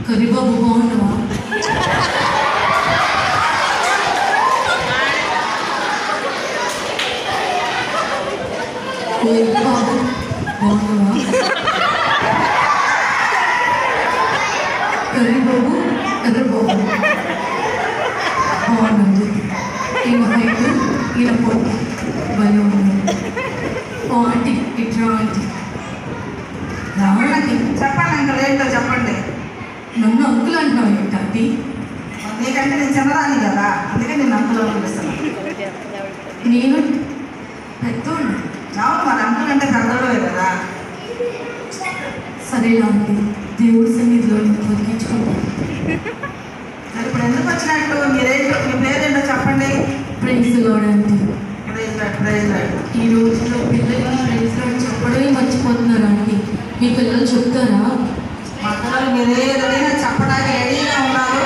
కరిబాబు బాగున్నావా ఓయ్ బాబు బాగున్నావా కరిబాబు ఎర్రబాబు బాగున్నాడు ఈయన హైట్ ఈయన పొట్టు భలే ఉంది ఓ ఆంటీ ఇట్రా ఆంటీ రా ఆంటీ చెప్పండి అంకుల్ ఏంటో చెప్పండి నన్ను అంకుల్ అంటున్నావు ఏంటి ఆంటీ నీకంటే నేను చిన్నదాన్ని కదా అందుకే నేను అంకుల్ అని పిలుస్తున్నాను నేను పెద్దోడు అవును మరి అంకుల్ అంటే పెద్దోడే కదా సరే ఆంటీ దేవుడి సన్నిధిలో నేను తొలగించుకుంటాను మరి ఇప్పుడు ఎందుకు వచ్చినట్టు మీరేంటో మీ పేరేంటో చెప్పండి praise lord aunty praise lord praise lord ఈ రోజుల్లో పిల్లలకి ప్రైజ్ లాడ్ చెప్పడమే మర్చిపోతున్నారు ఆంటీ మీ పిల్లలు చెప్తారా మా పిల్లలు మీరు ఏదైనా చెప్పడానికి రెడీగా ఉన్నారు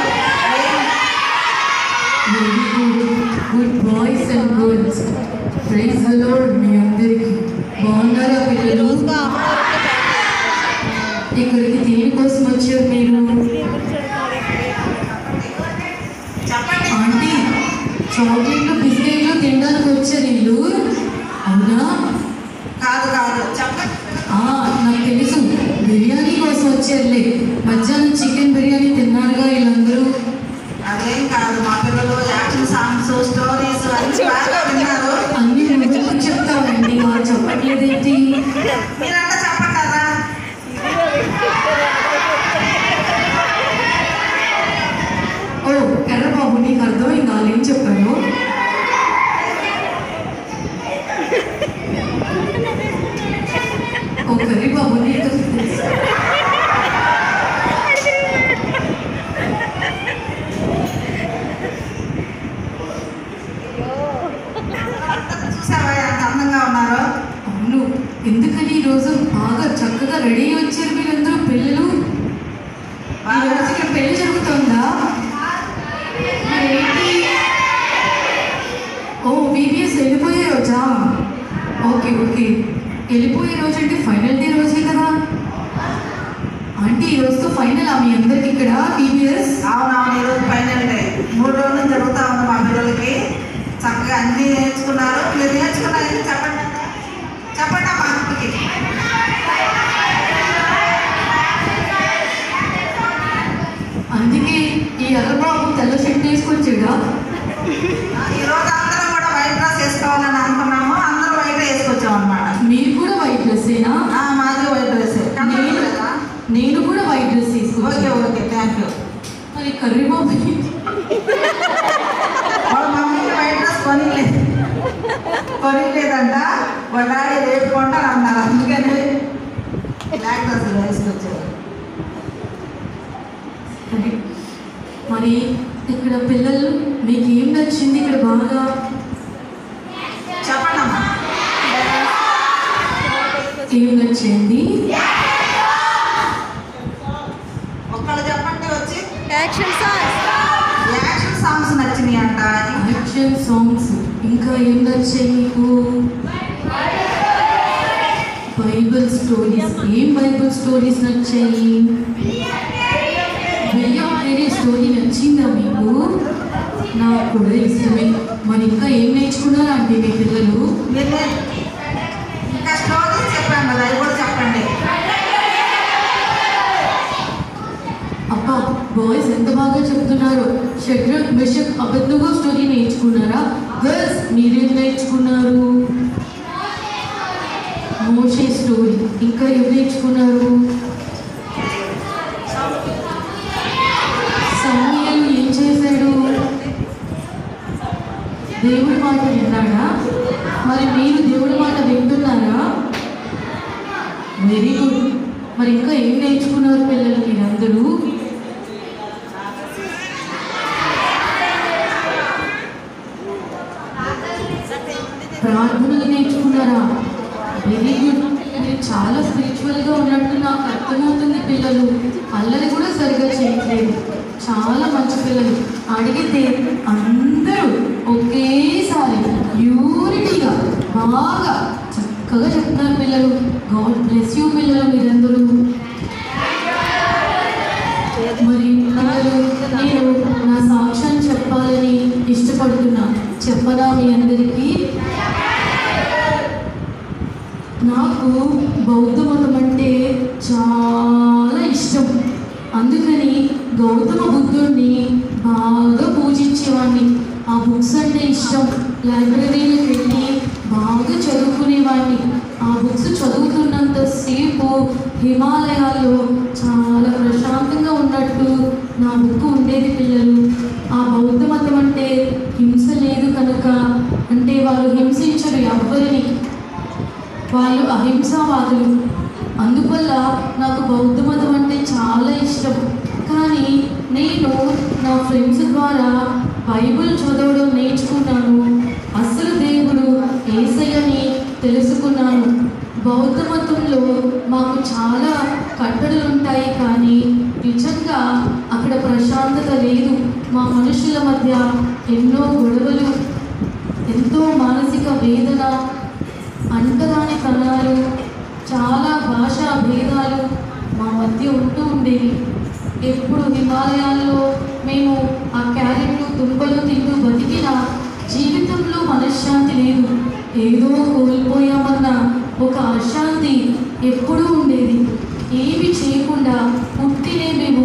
very good good boys and girls praise lord మీ అందరికీ బాగున్నారా పిల్లలు ఇక్కడికి దేనికోసం వచ్చారు మీరు చెప్పండి ఆంటీ చాక్లెట్లు బిస్కెట్లు తినడానికి వచ్చారు వీళ్ళు అవునా కాదు కాదు చెప్పండి ఆ, నాకు తెలుసు బిర్యానీ కోసం వచ్చారులే మధ్యాహ్నం చికెన్ బిర్యానీ తిన్నారుగా వీళ్ళందరూ అదేం కాదు మా పిల్లలు యాక్షన్ సాంగ్స్ స్టోరీస్ అన్ని బాగా విన్నారు అన్ని నువ్వు చెప్తావండి వాళ్ళు చెప్పట్లేదేంటి మీరంతా చెప్పండి కదా ఓ ఎర్రబాబు నీకు అర్థమైంది వాళ్ళు ఏం చెప్పారు ఓ కర్రీబాబు నీకు తెలుసు. చూసావా ఎంత అందంగా ఉన్నారు అవును ఎందుకని ఈరోజు బాగా చక్కగా రెడీ అయ్యి వచ్చారు మీరందరూ పిల్లలు ఈ రోజు ఇక్కడ పెళ్లి జరుగుతుందా మరేంటి? ఓ బీబీఎస్ వెళ్ళిపోయే రోజా ఓకే ఓకే వెళ్ళిపోయే రోజు అంటే ఫైనల్ డే రోజే కదా ఆంటీ ఈ రోజుతో ఫైనల్ ఆ మీ అందరికి ఇక్కడ బీబీఎస్ అవునవును ఈరోజు ఫైనల్ డే మూడు రోజులు జరుగుతూ ఉంది మా పిల్లలకి చక్కగా అన్నీ నేర్చుకున్నారు మీరు నేర్చుకున్నారని చెప్పండి చెప్పండి మా అక్కకి అందుకే ఈ ఎర్రబాబు తెల్ల షర్ట్ వేసుకొచ్చాడా ఈ రోజు అందరం కూడా వైట్ డ్రెస్ వేసుకోవాలని అనుకున్నాము అందరూ వైట్ వేసుకొచ్చాం అనమాట మీరు కూడా వైట్ డ్రెస్సేనా మాది వైట్ డ్రెస్ నేను నేను కూడా వైట్ డ్రెస్ ఓకే తీసుకొచ్చాను ఓకే థ్యాంక్ యూ మరి కర్రీ బాబు వాళ్ళ మమ్మీకి వైట్ డ్రెస్ కొనిలేదు కొనిలేదంట వాళ్ళ డాడీ రేపు కొంటారు అన్నారు అందుకని బ్లాక్ డ్రెస్ వేసుకొచ్చారు సరే. మరి ఇక్కడ పిల్లలు మీకు ఏం నచ్చింది ఇక్కడ బాగా చెప్పండి అమ్మా ఏం నచ్చింది ఒక్కళ్ళు చెప్పండి వచ్చి యాక్షన్ సాంగ్స్ యాక్షన్ సాంగ్స్ నచ్చినాయి అంట యాక్షన్ సాంగ్స్ ఇంకా ఏం నచ్చాయి మీకు బైబిల్ స్టోరీస్ ఏం బైబిల్ స్టోరీస్ నచ్చాయి వెయ్యం వేరే స్టోరీ నచ్చిందా మీకు నాకు కూడా ఇష్టమే మరి ఇంకా ఏం నేర్చుకున్నారా అంటే మీ పిల్లలు మీరు నే- ఇంకా స్టోరీస్ చెప్పాను కదా అవి కూడా చెప్పండి అబ్బా బాయ్స్ ఎంత బాగా చెప్తున్నారు షడ్రక్ బిషప్ అబద్ధంగా స్టోరీ నేర్చుకున్నారా గర్ల్స్ మీరేం నేర్చుకున్నారు మోషే స్టోరీ ఇంకా ఏం నేర్చుకున్నారు సమూహలు ఏం చేశాడు దేవుడి మాట విన్నాడా మరి మీరు దేవుడి మాట వింటున్నారా వెరీ గుడ్ మరి ఇంకా ఏం నేర్చుకున్నారు పిల్లలు మీరందరూ ప్రార్థనలు నేర్చుకున్నారా వెరీ గుడ్ మీరు చాలా స్పిరిచువల్గా ఉన్నట్టు నాకు అర్థమవుతుంది పిల్లలు అల్లరి కూడా సరిగా చేయట్లేదు చాలా మంచి పిల్లలు అడిగితే అందరూ ఒకేసారి యూనిటీగా బాగా చక్కగా చెప్తున్నారు పిల్లలు గాడ్ బ్లెస్ యూ పిల్లలు మీరందరూ మరి పిల్లలు నేను నా సాక్ష్యం చెప్పాలని ఇష్టపడుతున్నా చెప్పనా మీ అందరికీ నాకు బౌద్ధ మతం అంటే చాలా ఇష్టం అందుకని గౌతమ బుద్ధుడిని బాగా పూజించేవాడిని ఆ బుక్స్ అంటే ఇష్టం లైబ్రరీలకు వెళ్ళి బాగా చదువుకునేవాడిని ఆ బుక్స్ చదువుతున్నంతసేపు హిమాలయాల్లో చాలా ప్రశాంతంగా ఉన్నట్టు నా బుక్ ఉండేది పిల్లలు ఆ బౌద్ధ మతం అంటే హింస లేదు కనుక అంటే వాళ్ళు హింసించరు ఎవ్వరిని వాళ్ళు అహింసావాదులు అందువల్ల నాకు బౌద్ధ మతం అంటే చాలా ఇష్టం కానీ నేను నా ఫ్రెండ్స్ ద్వారా బైబిల్ చదవడం నేర్చుకున్నాను అసలు దేవుడు ఏసయ్యని తెలుసుకున్నాను బౌద్ధ మతంలో మాకు చాలా కట్టడలు ఉంటాయి కానీ నిజంగా అక్కడ ప్రశాంతత లేదు మా మనుషుల మధ్య ఎన్నో గొడవలు ఎంతో మానసిక వేదన అంటరాని తనాలు చాలా భాషా భేదాలు మా మధ్య ఉంటూ ఉండేవి ఎప్పుడు హిమాలయాల్లో మేము ఆ క్యారెట్లు దుంపలు తింటూ బతికిన జీవితంలో మనశ్శాంతి లేదు ఏదో కోల్పోయామన్న ఒక అశాంతి ఎప్పుడూ ఉండేది ఏమి చేయకుండా పుట్టినే మేము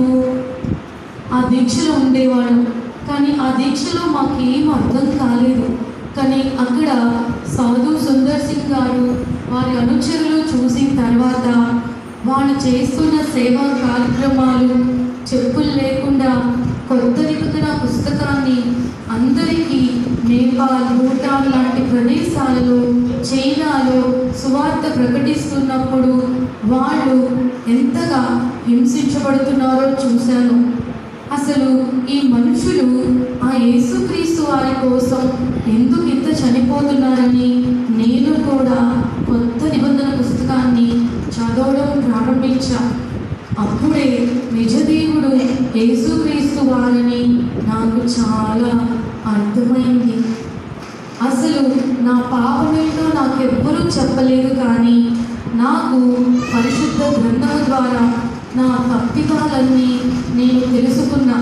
ఆ దీక్షలో ఉండేవాళ్ళం కానీ ఆ దీక్షలో మాకేం అర్థం కాలేదు కానీ అక్కడ సాధు సుందర్ సింగ్ గారు వారి అనుచరులు చూసిన తర్వాత వాళ్ళు చేస్తున్న సేవా కార్యక్రమాలు చెప్పులు లేకుండా కొత్త నిపుణుల పుస్తకాన్ని అందరికీ నేపాల్ భూటాన్ లాంటి ప్రదేశాలలో చైనాలో సువార్త ప్రకటిస్తున్నప్పుడు వాళ్ళు ఎంతగా హింసించబడుతున్నారో చూశాను అసలు ఈ మనుషులు ఆ యేసుక్రీస్తు వారి కోసం ఎందుకు ఇంత చనిపోతున్నారని నేను కూడా కొత్త నిబంధన పుస్తకాన్ని చదవడం ప్రారంభించా అప్పుడే నిజదేవుడు యేసుక్రీస్తు వారని నాకు చాలా అర్థమైంది అసలు నా పాపమేంటో నాకెవ్వరూ చెప్పలేదు కానీ నాకు పరిశుద్ధ గ్రంథం ద్వారా నా తప్పిదాలన్నీ నేను తెలుసుకున్నా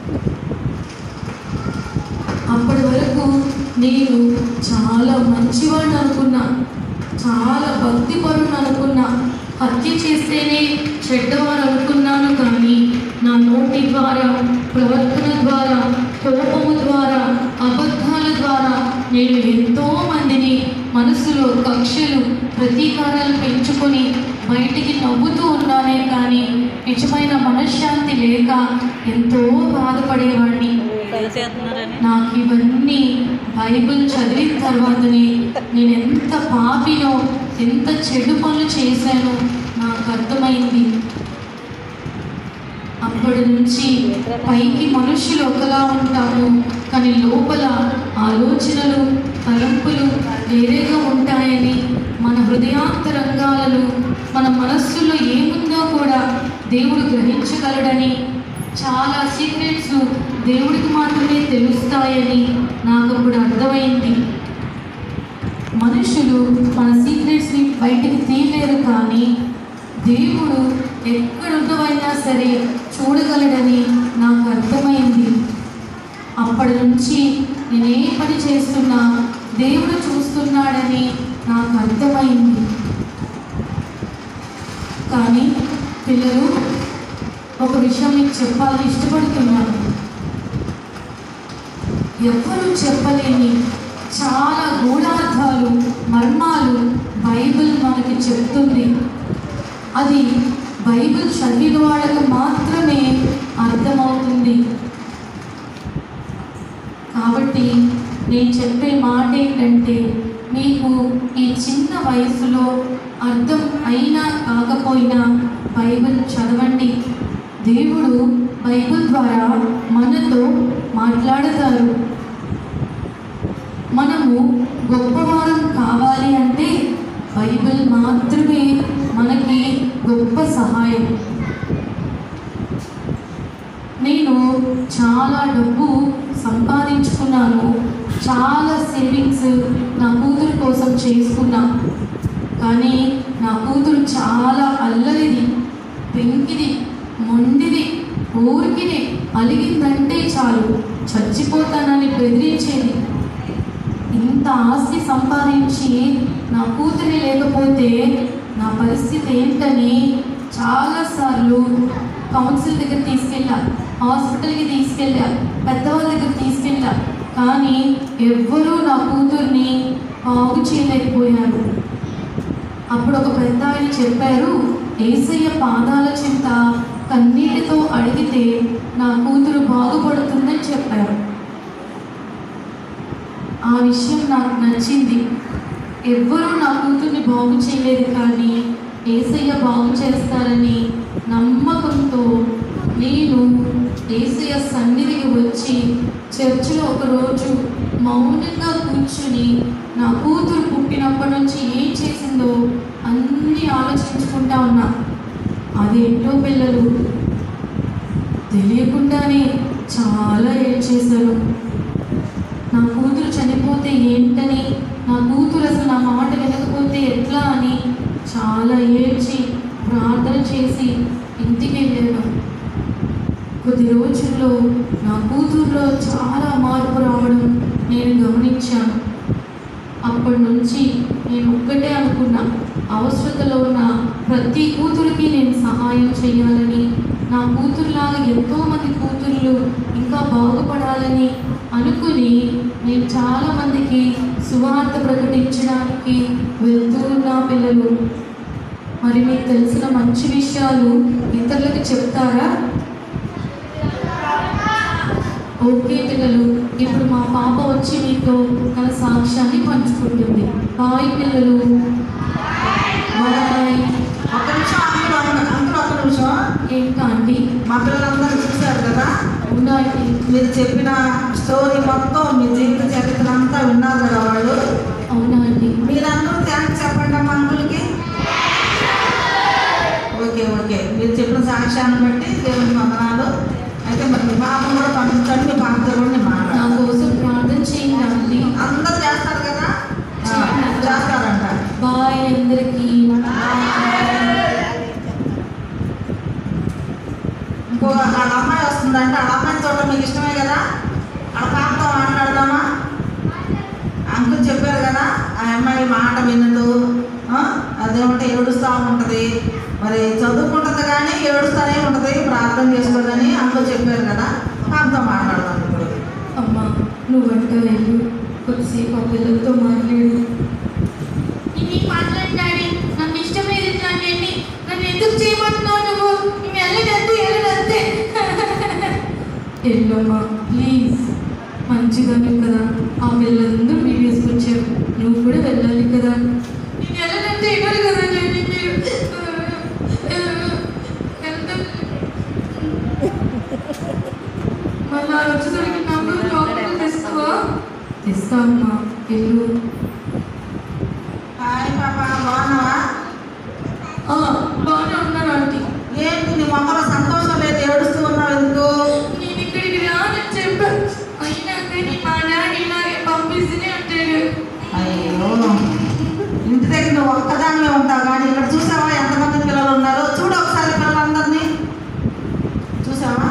అప్పటి వరకు నేను చాలా మంచివాడిని అనుకున్నా చాలా భక్తిపరుని అనుకున్నా హత్య చేస్తేనే చెడ్డవారు అనుకున్నాను కానీ నా నోటి ద్వారా ప్రవర్తన ద్వారా కోపము ద్వారా అబద్ధాల ద్వారా నేను ఎంతో మందిని మనసులో కక్షలు ప్రతీకారాలు పెంచుకొని బయటికి నవ్వుతూ ఉన్నానే కానీ నిజమైన మనశ్శాంతి లేక ఎంతో బాధపడేవాడిని కలిసేస్తున్నారని నాకు ఇవన్నీ బైబిల్ చదివిన తర్వాతనే నేను ఎంత పాపినో ఎంత చెడు పనులు చేశానో నాకు అర్థమైంది అప్పటి నుంచి పైకి మనుషులు ఒకలా ఉంటాము కానీ లోపల ఆలోచనలు తలంపులు వేరేగా ఉంటాయని మన హృదయాంతరంగాలలో మన మనస్సులో ఏముందో కూడా దేవుడు గ్రహించగలడని చాలా సీక్రెట్స్ దేవుడికి మాత్రమే తెలుస్తాయని నాకు అప్పుడు అర్థమైంది మనుషులు మన సీక్రెట్స్ని బయటికి తీయలేరు కానీ దేవుడు ఎక్కడున్నవైనా సరే చూడగలడని నాకు అర్థమైంది అప్పటి నుంచి నేను ఏ పని చేస్తున్నా దేవుడు చూస్తున్నాడని నాకు అర్థమైంది కానీ పిల్లలు ఒక విషయం మీకు చెప్పాలని ఇష్టపడుతున్నాను ఎవ్వరూ చెప్పలేని చాలా గూఢార్థాలు మర్మాలు బైబిల్ మనకి చెప్తుంది అది బైబిల్ చదివిన వాళ్ళకు మాత్రమే అర్థమవుతుంది కాబట్టి నేను చెప్పే మాట ఏంటంటే మీకు ఈ చిన్న వయసులో అర్థం అయినా కాకపోయినా బైబిల్ చదవండి దేవుడు బైబిల్ ద్వారా మనతో మాట్లాడతారు మనము గొప్పవారం కావాలి అంటే బైబిల్ మాత్రమే మనకి గొప్ప సహాయం నేను చాలా డబ్బు సంపాదించుకున్నాను చాలా సేవింగ్స్ నా కూతురు కోసం చేసుకున్నా కానీ నా కూతురు చాలా అల్లరిది పెంకిది మొండిది ఊరికినే అలిగిందంటే చాలు చచ్చిపోతానని బెదిరించేది ఇంత ఆస్తి సంపాదించి నా కూతురి లేకపోతే నా పరిస్థితి ఏంటని చాలాసార్లు కౌన్సిల్ దగ్గర తీసుకెళ్ళా హాస్పిటల్కి తీసుకెళ్ళా పెద్దవాళ్ళ దగ్గర తీసుకెళ్ళా కానీ ఎవ్వరూ నా కూతుర్ని బాగు చేయలేకపోయారు అప్పుడు ఒక పెద్ద ఆయన చెప్పారు ఏసయ్య పాదాల చింత కన్నీటితో అడిగితే నా కూతురు బాగుపడుతుందని చెప్పారు ఆ విషయం నాకు నచ్చింది ఎవ్వరూ నా కూతుర్ని బాగు చేయలేదు కానీ ఏసయ్య బాగు చేస్తారని నమ్మకంతో నేను ఏసయ్య సన్నిధికి వచ్చి చర్చిలో ఒకరోజు మౌనంగా కూర్చుని నా కూతురు పుట్టినప్పటి నుంచి ఏం చేసిందో అన్నీ ఆలోచించుకుంటా ఉన్నా అదేంటో పిల్లలు తెలియకుండానే చాలా ఏం చేశారు నా కూతురు చనిపోతే ఏంటని నా కూతురు అసలు నా మాట వినకపోతే ఎట్లా అని చాలా ఏడ్చి ప్రార్థన చేసి ఇంటికి వెళ్ళాను కొద్ది రోజుల్లో నా కూతురులో చాలా మార్పు రావడం నేను గమనించాను అప్పటి నుంచి నేను ఒక్కటే అనుకున్నా అవసరతలో ఉన్న ప్రతి కూతురికి నేను సహాయం చేయాలని నా కూతురులాగా ఎంతోమంది కూతుర్లు ఇంకా బాగుపడాలని అనుకుని నేను చాలా మందికి సువార్త ప్రకటించడానికి వెళ్తూ ఉన్న పిల్లలు మరి మీకు తెలిసిన మంచి విషయాలు ఇతరులకు చెప్తారా ఓకే పిల్లలు ఇప్పుడు మా పాప వచ్చి మీతో తన సాక్ష్యాన్ని పంచుకుంటుంది బాయ్ పిల్లలు బాయ్ ఒక్క నిమిషం అందులో అందులో ఒక్క నిమిషం ఏంటా అండి మా పిల్లలందరూ చూశారు కదా అవునా అండి మీరు చెప్పిన స్టోరీ మొత్తం మీ జీవిత చరిత్ర అంతా విన్నారు కదా వాళ్ళు అవునా అండి మీరందరూ థ్యాంక్స్ చెప్పండి అమ్మా అంకుల్కి ఓకే ఓకే మీరు చెప్పిన సాక్ష్యాన్ని బట్టి దేవుని వందనాలు అయితే మరి మీ పాప కూడా పంపించండి మీ పాపతో కూడా నేను నా మాట్లాడతాను కోసం ప్రార్థన చేయండి అండి అందరూ చేస్తారు కదా ఆ, చేస్తారంట బాయ్ అందరికీ ఇంకో వాళ్ళ అమ్మాయి వస్తుందంటే వాళ్ళ అమ్మాయిని చూడటం మీకు ఇష్టమే కదా వాళ్ళ పాపతో మాట్లాడదామా అంకుల్ చెప్పారు కదా ఆ అమ్మాయి మాట వినదు ఆ, అదేమంటే ఏడుస్తూ ఉంటుంది మరి చదువుకుంటుంది కానీ ఏడుస్తూనే ఉంటుంది ప్రార్థన చేసుకోదని అంకుల్ చెప్పారు కదా పాపతో మాట్లాడదాం ఇప్పుడు అమ్మా నువ్వంట వెళ్ళు కొద్దిసేపు ఆ పిల్లలతో మాట్లాడు ఇది మాట్లాడాలి నాకు ఇష్టం లేదు ఇట్లాంటివన్నీ నన్ను ఎందుకు చేయమంటున్నావు నువ్వు నేను వెళ్ళదంతే వెళ్ళదంతే ఎల్లమ్మా ప్లీజ్ మంచిదాన్ని కదా ఆ పిల్లలందరూ వీడియోస్ వచ్చారు నువ్వు కూడా వెళ్ళాలి కదా నేను వెళ్ళదంటే ఇవ్వరు కదా నేను మీరు వెళ్తాం మళ్ళీ ఆ వచ్చేసరికి నాకు చాక్లెట్ తెస్తావా తెస్తా అమ్మా వెళ్ళు హాయ్ పాప బాగున్నావా ఆ, బాగానే ఉన్నాను ఆంటీ ఏంటి నీ మొమ్మలో సంతోషం లేదు ఏడుస్తూ ఉన్నావు ఎందుకు నేను ఇక్కడికి రానని చెప్పా అయినా కానీ మా డాడీ ఇలాగే పంపిస్తూనే ఉంటాడు అయ్యో ఇంటి దగ్గర నువ్వు ఒక్కదానివే ఉంటావు కానీ ఇక్కడ చూసావా ఎంతమంది పిల్లలు ఉన్నారో చూడు ఒకసారి పిల్లలందరినీ చూసావా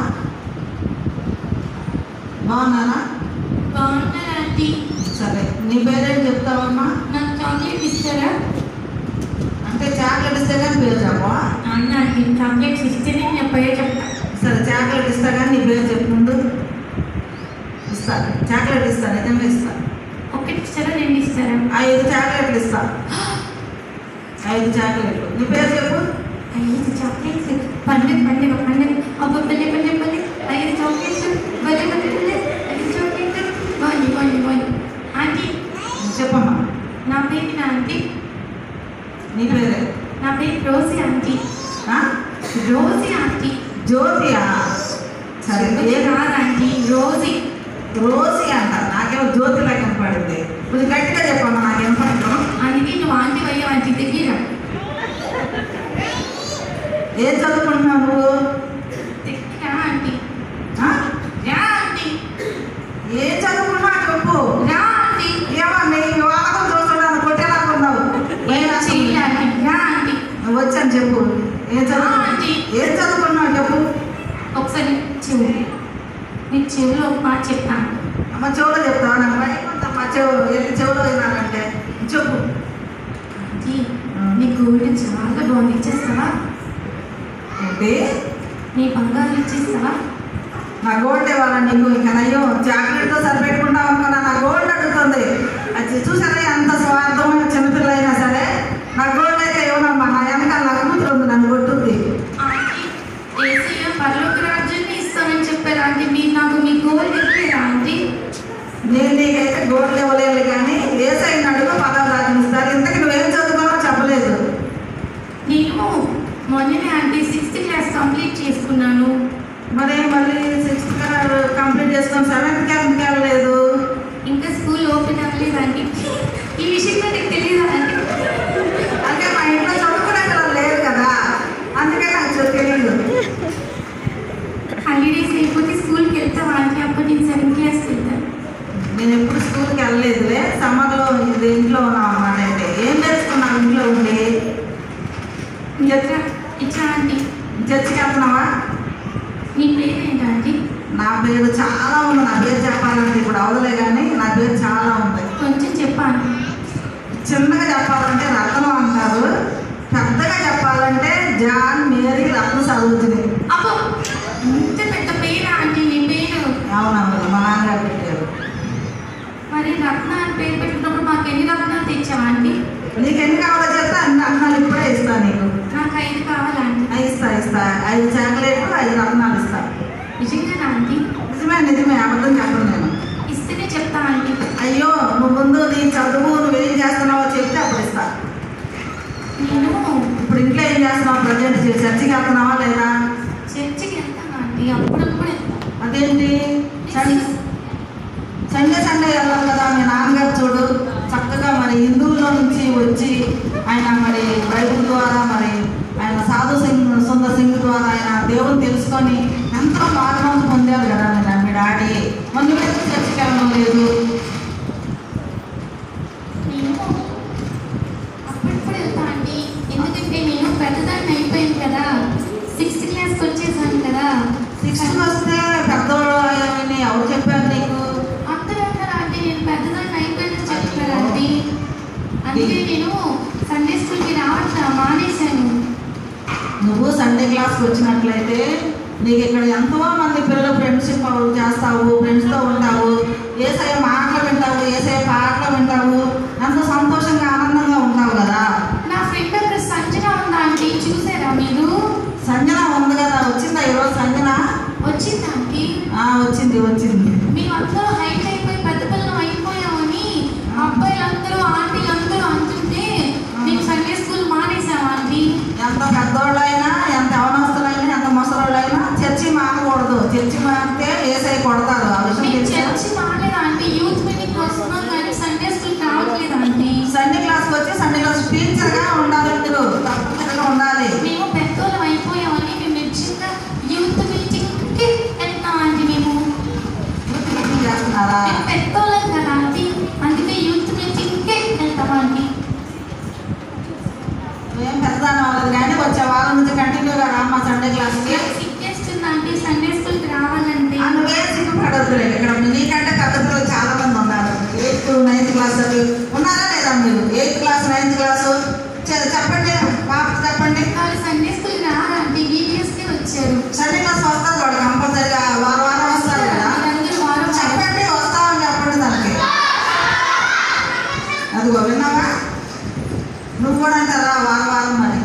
బాగున్నారా బాగున్నాను ఆంటీ సరే నీ పేరేం చెప్తావమ్మా నాకు చాక్లెట్ ఇస్తారా అంటే చాక్లెట్ ఇస్తే కానీ పేరు చెప్పవా అన్న ఆంటీ చాక్లెట్స్ ఇస్తేనే నేను పేరు చెప్తా సరే చాక్లెట్ ఇస్తా కానీ నీ పేరు చెప్పు ముందు ఇస్తాను చాక్లెట్ ఇస్తాను నిజంగా ఇస్తాను ఒకటి ఇస్తారా రెండు ఇస్తారా ఐదు చాక్లెట్లు ఇస్తా ఐదు చాక్లెట్లు నీ పేరు చెప్పు ఐదు చాక్లెట్స్ పండుగ పండుగ పండుగ అబ్బ పల్లె పల్లె పల్లె ఐదు చాక్లెట్స్ పల్లె పల్లె పల్లె ఐదు చాక్లెట్స్ బాగుంది బాగుంది బాగుంది ఆంటీ చెప్పమ్మా నా పేరు నా ఆంటీ నీ పేరే నా పేరు రోసి ఆంటీ ఆ? రోసి ఆంటీ జ్యోతియా సరే ఏ కాదు ఆంటీ రోసి రోజీ అంట నాకేమో జ్యోతి లెక్క పడింది కొంచెం గట్టిగా చెప్పమ్మా నాకు వినపడదు అందుకే నువ్వు ఆంటీ అయ్యా ఆంటీ దగ్గర ఏం చదువుకుంటున్నావు నువ్వు దగ్గర ఆంటీ ఆ? రా ఆంటీ ఏం చదువుకున్నావు చెప్పు రా ఆంటీ ఏమన్నా ఈ వాళ్ళతో చూస్తున్నాను కొట్టేలాగున్నావు ఏం చెయ్యాలి రా ఆంటీ వచ్చాను చెప్పు ఏం చదువు ఆంటీ. ఏం చదువుకున్నావు చెప్పు ఒకసారి చెవు నీకు చెవిలో ఒక మాట చెప్తాను అమ్మ చెవులో చెప్తావా నాకు భయం ఉందమ్మా చెవు వెళ్ళి చెవులో వినాలంటే చెప్పు ఆంటీ నీ గోల్డ్ చాలా బాగుంది ఇచ్చేస్తావా ఏంటి నీ బంగారు ఇచ్చేస్తావా నా గోల్డ్ ఇవ్వాలా నీకు ఇంకా నయ్యో చాక్లెట్తో సరిపెట్టుకుంటాం అనుకున్నా నా గోల్డ్ అడుగుతుంది అది చూసారా ఎంత స్వార్థమైన చిన్నపిల్ల అయినా సరే నా గోల్డ్ అయితే ఇవ్వనమ్మా నా వెనకాల నా కూతురు ఉంది నన్ను కొట్టుద్ది ఆంటీ ఏసీఎం పరలోక రాజ్యాన్ని ఇస్తానని చెప్పారు ఆంటీ మీరు నాకు మీ గోల్డ్ ఇవ్వలేరా ఆంటీ నేను నీకైతే గోల్డ్ ఇవ్వలేదు కానీ ఏ సైడ్ అడుగు పదవి రాజనిస్తారు ఇంతకు నువ్వేం చదువుకున్నావో చెప్పలేదు నేను మొన్ననే ఆంటీ సిక్స్త్ క్లాస్ కంప్లీట్ చేసుకున్నాను మరి మళ్ళీ సిక్స్త్ కంప్లీట్ చేసుకొని సెవెంత్కి ఎందుకు వెళ్ళలేదు ఇంకా స్కూల్ ఓపెన్ అవ్వలేదు ఆంటీ ఈ విషయంలో నీకు తెలియదు ఆంటీ అంటే మా ఇంట్లో చదువుకునే పిల్లలు లేరు కదా అందుకే నాకు తెలియదు హాలిడేస్ అయిపోతే స్కూల్కి వెళ్తావా ఆంటీ అప్పుడు నేను సెవెంత్ క్లాస్కి వెళ్తాను నేను ఎప్పుడు స్కూల్కి వెళ్ళలేదులే సమ్మర్లో ఇది ఇంట్లో ఉన్నాం అన్నమాట అయితే ఏం నేర్చుకున్నావు ఇంట్లో ఉండి ఎట్లా ఇట్లా ఆంటీ చర్చికి వెళ్తున్నావా నీ పేరు ఏంటి ఆంటీ నా పేరు చాలా ఉంది నా పేరు చెప్పాలంటే ఇప్పుడు అవదలే కానీ నా పేరు చాలా ఉంది కొంచెం చెప్పాను చిన్నగా చెప్పాలంటే రత్నం అంటారు పెద్దగా చెప్పాలంటే జాన్ మేరీ రత్న సరోజిని అబ్బో ఇంత పెద్ద పేరు ఆంటీ నీ పేరు అవునవును మా నాన్నగారు పెట్టారు మరి రత్న అని పేరు పెట్టుకున్నప్పుడు మాకు ఎన్ని రత్నాలు తెచ్చావా ఆంటీ నీకు ఎన్ని కావాలో చెప్తే అన్ని రత్నాలు ఇప్పుడే ఇస్తా నీకు నాకు ఐదు కావాలి ఆంటీ ఆ, ఇస్తా ఇస్తా ఐదు చాక్లెట్లు ఐదు రత్నాలు ఇస్తా నిజంగా ఆంటీ నిజమే నిజమే అబద్ధం చెప్పను నేను ఇస్తేనే చెప్తా ఆంటీ అయ్యో నువ్వు ముందు నీ చదువు నువ్వు ఏం చేస్తున్నావో చెప్తే అప్పుడు ఇస్తా నేను ఇప్పుడు ఇంట్లో ఏం చేస్తున్నావు ప్రజెంట్ చర్చికి వెళ్తున్నావా లేదా చర్చికి వెళ్తాను ఆంటీ అప్పుడప్పుడు వెళ్తాను అదేంటి సండే సండే సండే వెళ్ళాలి కదా మీ నాన్నగారు చూడు చక్కగా మరి హిందువుల్లో నుంచి వచ్చి ఆయన మరి బైబిల్ ద్వారా మరి ఆయన సాధు సింగ్ సుందర్ సింగ్ ద్వారా ఆయన దేవుని తెలుసుకొని ఎంతో మార్గం పొందారు కదా మీ మీ డాడీ మొన్న ఎందుకు చర్చికి వెళ్ళడం లేదు నేను అప్పుడప్పుడు వెళ్తా ఆంటీ ఎందుకంటే నేను పెద్దదాన్ని అయిపోయాను కదా సిక్స్త్ క్లాస్కి వచ్చేసాను కదా సిక్స్త్ వస్తే పెద్దవాళ్ళు అయ్యామని ఎవరు చెప్పారు నీకు అందరూ అన్నారు ఆంటీ నేను పెద్దదాన్ని అయిపోయానని చెప్తున్నారు ఆంటీ అందుకే నేను సండే స్కూల్కి రావట్లా మానేశాను నువ్వు సండే క్లాస్కి వచ్చినట్లయితే నీకు ఇక్కడ ఎంతో మంది పిల్లలు ఫ్రెండ్షిప్ చేస్తావు ఫ్రెండ్స్తో ఉంటావు ఏసఐ మాటలు వింటావు ఏసఐ పాటలు వింటావు ఎంతో సంతోషంగా ఆనందంగా ఉంటావు కదా నా ఫ్రెండ్ అక్కడ సంజన ఉందా ఆంటీ చూసారా మీరు సంజన ఉంది కదా వచ్చిందా ఈరోజు సంజన వచ్చిందా ఆంటీ ఆ, వచ్చింది వచ్చింది మేమందరూ హైట్ అయిపోయి పెద్ద పిల్లలు అయిపోయామని అబ్బాయిలందరూ ఆంటీలందరూ అంటుంటే మేము సండే స్కూల్ మానేసాం ఆంటీ ఎంత పెద్దోళ్ళైనా ఎంత యవనస్తులైనా ఎంత ముసలోళ్ళైనా చర్చి మానకూడదు చర్చి మానితే ఏసఐ కొడతారు ఆ విషయం మేము తెలుసా చర్చి మానేది ఆంటీ యూత్ మీటింగ్ వస్తున్నాం కానీ సండే స్కూల్ రావట్లేదు ఆంటీ సండే క్లాస్కి వచ్చి సండే క్లాస్ టీచర్గా ఉండాలి మీరు తప్పనిసరిగా ఉండాలి మేము పెద్దోళ్ళం అయిపోయామని మేము నిజంగా యూత్ మీటింగ్కి వెళ్తాం ఆంటీ మేము మీటింగ్ చేస్తున్నారా మేము పెద్దోళ్ళం కదా ఆంటీ అందుకే యూత్ మీటింగ్కే వెళ్తాం ఆంటీ ఏం పెద్దదాని అవ్వలేదు కానీ వచ్చే వారం నుంచి కంటిన్యూగా రామ్మా సండే క్లాస్కి సిగ్గేస్తుంది ఆంటీ సండే స్కూల్కి రావాలంటే ఆ, నువ్వే సిగ్గుపడొద్దులే ఇక్కడ నీకంటే పెద్ద పిల్లలు చాలా మంది ఉన్నారు ఎయిత్ నైన్త్ క్లాస్ అది ఉన్నారా లేదా మీరు ఎయిత్ క్లాస్ నైన్త్ క్లాస్ చెప్పండి పాప చెప్పండి వాళ్ళు సండే స్కూల్కి రారా ఆంటీ వీడియోస్కి వచ్చారు సండే క్లాస్ వస్తారు వాడు కంపల్సరిగా వారం వారం వస్తారు కదా మీరందరూ వారం చెప్పండి వస్తామని చెప్పండి దానికి అదిగో విన్నావా నువ్వు కూడా అంటారా వారం వారం మరి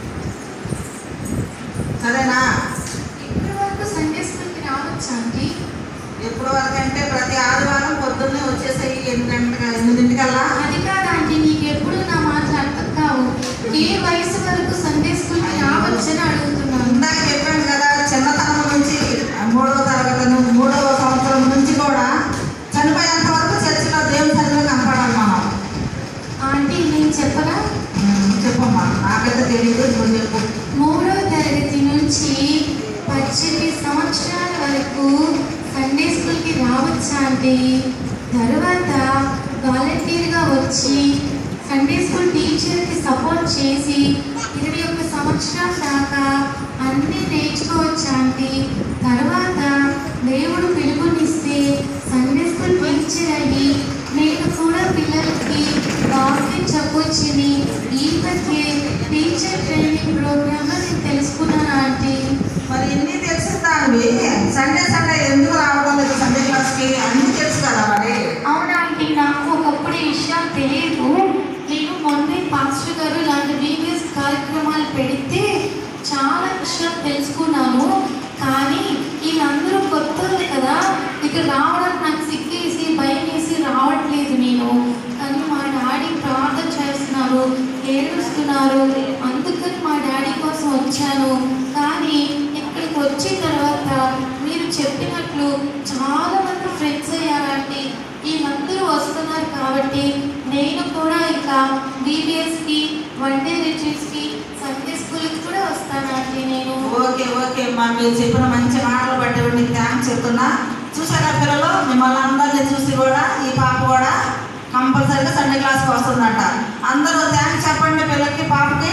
సరేనా ఇప్పటి వరకు సండే స్కూల్కి రావచ్చు ఆంటీ ఎప్పటి వరకు అంటే ప్రతి ఆదివారం పొద్దున్నే వచ్చేసాయి ఎనిమిది గంటల ఎనిమిదింటికల్లా అది కాదు ఆంటీ నీకు ఎప్పుడు నా మాటలు అర్థం కావు ఏ వయసు వరకు సండే స్కూల్కి రావచ్చని అడుగుతున్నాను ఇందాక చెప్పాను కదా చిన్నతనం నుంచి మూడవ తరగతి నుంచి మూడవ సంవత్సరం నుంచి కూడా చనిపోయేంత వరకు చర్చిలో దేవుని సన్నిధిలో కనపడాలి మనం ఆంటీ నేను చెప్పరా ఉమ్, చెప్పమ్మా నాకైతే తెలియదు నువ్వు చెప్పు మూడవ తరగతి నుంచి పద్దెనిమిది సంవత్సరాల వరకు సండే స్కూల్కి రావచ్చా అంటే తర్వాత వాలంటీర్గా వచ్చి సండే స్కూల్ టీచర్కి సపోర్ట్ చేసి ఇరవై ఒక్క సంవత్సరాల దాకా అన్నీ నేర్చుకోవచ్చా అంటే తర్వాత దేవుడు పిలుపునిస్తే సండే స్కూల్ టీచర్ అయ్యి నేను కూడా పిల్లలకి వాక్యం చెప్పొచ్చని ఈ మధ్య టీచర్ ట్రైనింగ్ ప్రోగ్రామ్లో నేను తెలుసుకున్నాను ఆంటీ మరి ఇన్ని తెలిసిన దానివి సండే సండే ఎందుకు రావడం లేదు సండే క్లాస్కి అన్నీ తెలుసు కదా మరి అవునండి నాకు ఒకప్పుడు ఈ విషయాలు తెలియదు నేను మొన్నే పాస్టర్ గారు ఇలాంటి వీడియోస్ కార్యక్రమాలు పెడితే చాలా విషయాలు తెలుసుకున్నాను కానీ వీళ్ళందరూ కొత్త కదా ఇక్కడ రావడానికి నాకు సిగ్గేసి భయం వేసి రావట్లేదు నేను కానీ మా డాడీ ప్రార్థన చేస్తున్నారు ఏడుస్తున్నారు అందుకని మా డాడీ కోసం వచ్చాను కానీ ఇక్కడికి వచ్చిన తర్వాత మీరు చెప్పినట్లు చాలా మంది ఫ్రెండ్స్ అయ్యారండి వీళ్ళందరూ వస్తున్నారు కాబట్టి నేను కూడా ఇక బీబీఎస్కి వన్ డే రిట్రీట్స్కి సండే స్కూల్కి కూడా వస్తానండి నేను ఓకే ఓకే మా మీరు చెప్పిన మంచి మాటలు బట్టి మీకు థ్యాంక్స్ చెప్తున్నా చూసారా పిల్లలు మిమ్మల్ని అందరినీ చూసి కూడా ఈ పాప కూడా కంపల్సరీగా సండే క్లాస్కి వస్తుందంట అందరూ థ్యాంక్స్ చెప్పండి పిల్లలకి పాపకి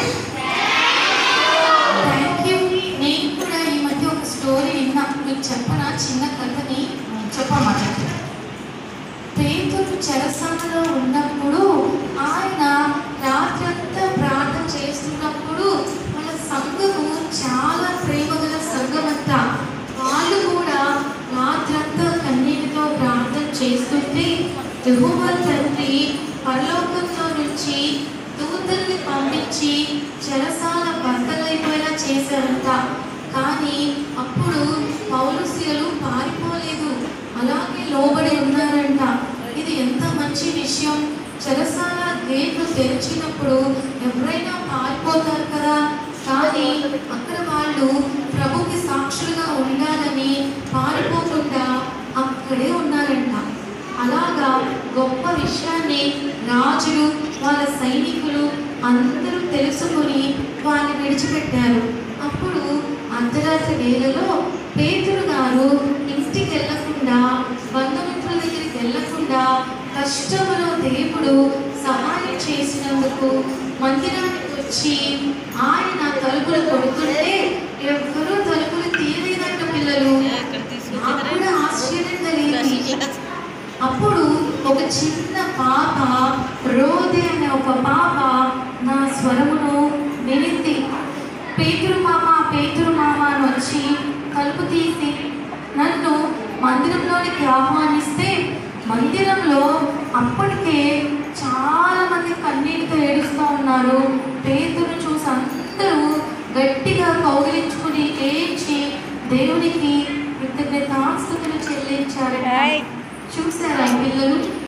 థ్యాంక్ యూ నేను కూడా ఈ మధ్య ఒక స్టోరీ విన్నా మీకు చెప్పనా చిన్న కథని చెప్పమ్మా చెప్పు పేతురు చెరసాలలో ఉన్నప్పుడు ఆయన రాత్రంతా ప్రార్థన చేస్తున్నప్పుడు మన సంఘము చాలా ప్రేమగల సంఘమంతా వాళ్ళు కూడా రాత్రంతా కన్నీటితో ప్రార్థన చేస్తుంటే యెహోవా తండ్రి పరలోకంలో నుంచి దూతల్ని పంపించి చెరసాల బద్దలైపోయేలా చేశారంట కానీ అప్పుడు పౌరుషులు పారిపోలేదు అలాగే లోబడి ఉన్నారంట ఇది ఎంత మంచి విషయం చెరసాల గేట్లు తెరిచినప్పుడు ఎవరైనా పారిపోతారు కదా కానీ అక్కడ వాళ్ళు ప్రభుకి సాక్షులుగా ఉండాలని పారిపోకుండా అక్కడే ఉన్నారంట అలాగా గొప్ప విషయాన్ని రాజులు వాళ్ళ సైనికులు అందరూ తెలుసుకొని వాళ్ళని విడిచిపెట్టారు అప్పుడు అర్ధరాత్రి వేళలో పేతురు గారు ఇంటికి వెళ్ళకుండా బంధుమిత్రుల దగ్గరికి వెళ్ళకుండా కష్టములో దేవుడు సహాయం చేసినందుకు మందిరానికి వచ్చి ఆయన తలుపులు కొడుతుంటే ఎవ్వరూ తలుపులు తీయలేదంట పిల్లలు నాకు కూడా ఆశ్చర్యం కలిగింది అప్పుడు ఒక చిన్న పాప రోదే అనే ఒక పాప నా స్వరమును వినింది పేతురు మామ పేతురు మామ అని వచ్చి తలుపు తీసి నన్ను మందిరంలోనికి ఆహ్వానిస్తే మందిరంలో అప్పటికే చాలా మంది కన్నీటితో ఏడుస్తూ ఉన్నారు పేతురు చూసి అందరూ గట్టిగా కౌగిలించుకుని ఏడ్చి దేవునికి కృతజ్ఞతాస్తుతులు చెల్లించారు చూసారా ఈ పిల్లలు